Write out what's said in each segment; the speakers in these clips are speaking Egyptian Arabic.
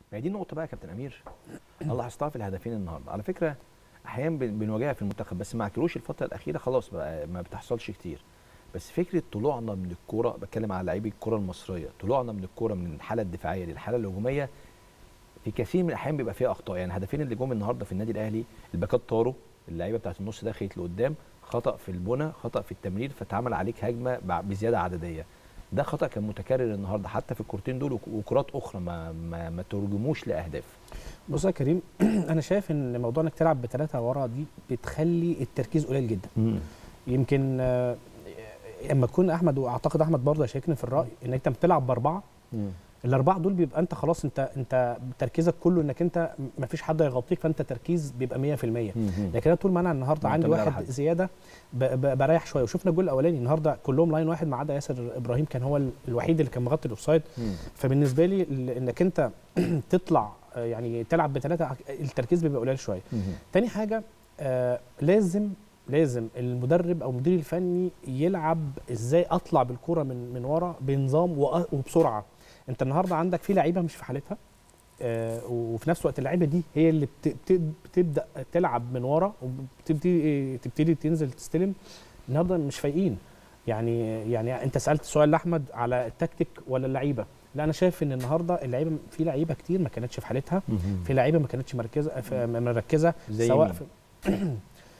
ما هي دي النقطه بقى يا كابتن امير الله لاحظتها في الهدفين النهارده على فكره احيانا بن- بنواجهها في المنتخب بس مع كروش الفتره الاخيره خلاص بقى ما بتحصلش كتير بس فكره طلوعنا من الكوره بتكلم على لعيبه الكوره المصريه طلوعنا من الكوره من الحاله الدفاعيه للحاله الهجوميه في كثير من الاحيان بيبقى فيها اخطاء يعني الهدفين اللي جم النهارده في النادي الاهلي الباكات طاروا اللعيبه بتاعت النص دخلت لقدام خطا في البنى خطا في التمرير فاتعمل عليك هجمه بع- بزياده عدديه ده خطا كان متكرر النهارده حتى في الكورتين دول وك- وكرات اخرى ما ما, ما ترجموش لاهداف بص يا كريم انا شايف ان موضوع انك تلعب بثلاثه ورا دي بتخلي التركيز قليل جدا يمكن آه، اما تكون احمد واعتقد احمد برضه هيشاركني في الراي ان انت بتلعب باربعه الاربعه دول بيبقى انت خلاص انت انت تركيزك كله انك انت ما فيش حد هيغطيك فانت تركيز بيبقى 100% لكن انا طول ما انا النهارده عندي معتمد على واحد حد. زياده ب- ب- بريح شويه وشفنا الجول الاولاني النهارده كلهم لاين واحد ما عدا ياسر ابراهيم كان هو ال- الوحيد اللي كان مغطي الاوفسايد فبالنسبه لي ال- انك انت تطلع آه، يعني تلعب بثلاثه التركيز بيبقى قليل شويه تاني حاجه آه لازم لازم المدرب او المدير الفني يلعب ازاي اطلع بالكره من من ورا بنظام وأ- وبسرعه انت النهارده عندك في لعيبه مش في حالتها آه وفي نفس الوقت اللعيبه دي هي اللي بت- بت- بتبدا تلعب من ورا وبتبتدي تبتدي تنزل تستلم النهارده مش فايقين يعني يعني انت سالت سؤال لاحمد على التكتيك ولا اللعيبه لا انا شايف ان النهارده اللعيبه في لعيبه كتير ما كانتش في حالتها في لعيبه ما كانتش مركزه في- مركزه زي سواء مين؟ في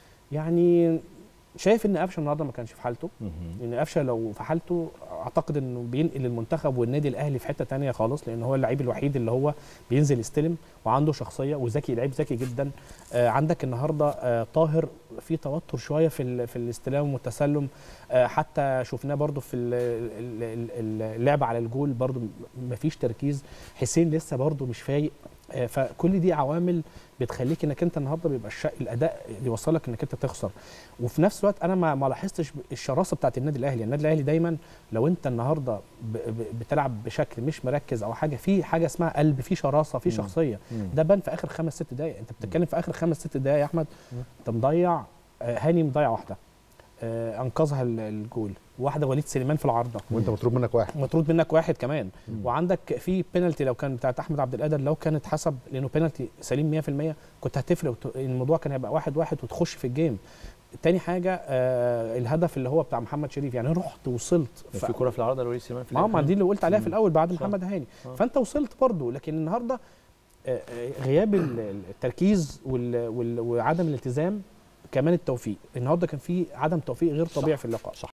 يعني شايف ان قفشه النهارده ما كانش في حالته لان قفشه لو في حالته اعتقد انه بينقل المنتخب والنادي الاهلي في حته تانية خالص لان هو اللعيب الوحيد اللي هو بينزل يستلم وعنده شخصيه وذكي لعيب ذكي جدا آه عندك النهارده آه طاهر في توتر شويه في ال- في الاستلام والتسلم آه حتى شفناه برده في ال- ال- ال- ال- اللعب على الجول برده مفيش تركيز حسين لسه برده مش فايق آه، فكل دي عوامل بتخليك انك انت النهارده بيبقى الش... الاداء يوصلك انك انت تخسر وفي نفس الوقت انا ما, ما لاحظتش الشراسه بتاعت النادي الاهلي النادي الاهلي دايما لو انت النهارده ب... ب... بتلعب بشكل مش مركز او حاجه في حاجه اسمها قلب في شراسه في مم. شخصيه ده بان في اخر خمس ست دقائق انت بتتكلم في اخر خمس ست دقائق يا احمد انت مضيع آه، هاني مضيع واحده آه، انقذها ال- الجول واحده وليد سليمان في العارضه وانت مطلوب منك واحد مطرود منك واحد كمان مم. وعندك في بينالتي لو كان بتاعت احمد عبد القادر لو كانت حسب لانه بينالتي سليم 100% كنت هتفرق وت- الموضوع كان هيبقى واحد واحد وتخش في الجيم تاني حاجه آه الهدف اللي هو بتاع محمد شريف يعني رحت وصلت ف- في كوره في العارضه لوليد سليمان في اه ما دي اللي قلت عليها في مم. الاول بعد صح. محمد هاني آه. فانت وصلت برضه لكن النهارده آه، آه، غياب ال- ال- التركيز وال- وال- وعدم الالتزام كمان التوفيق النهارده كان في عدم توفيق غير طبيعي في اللقاء صح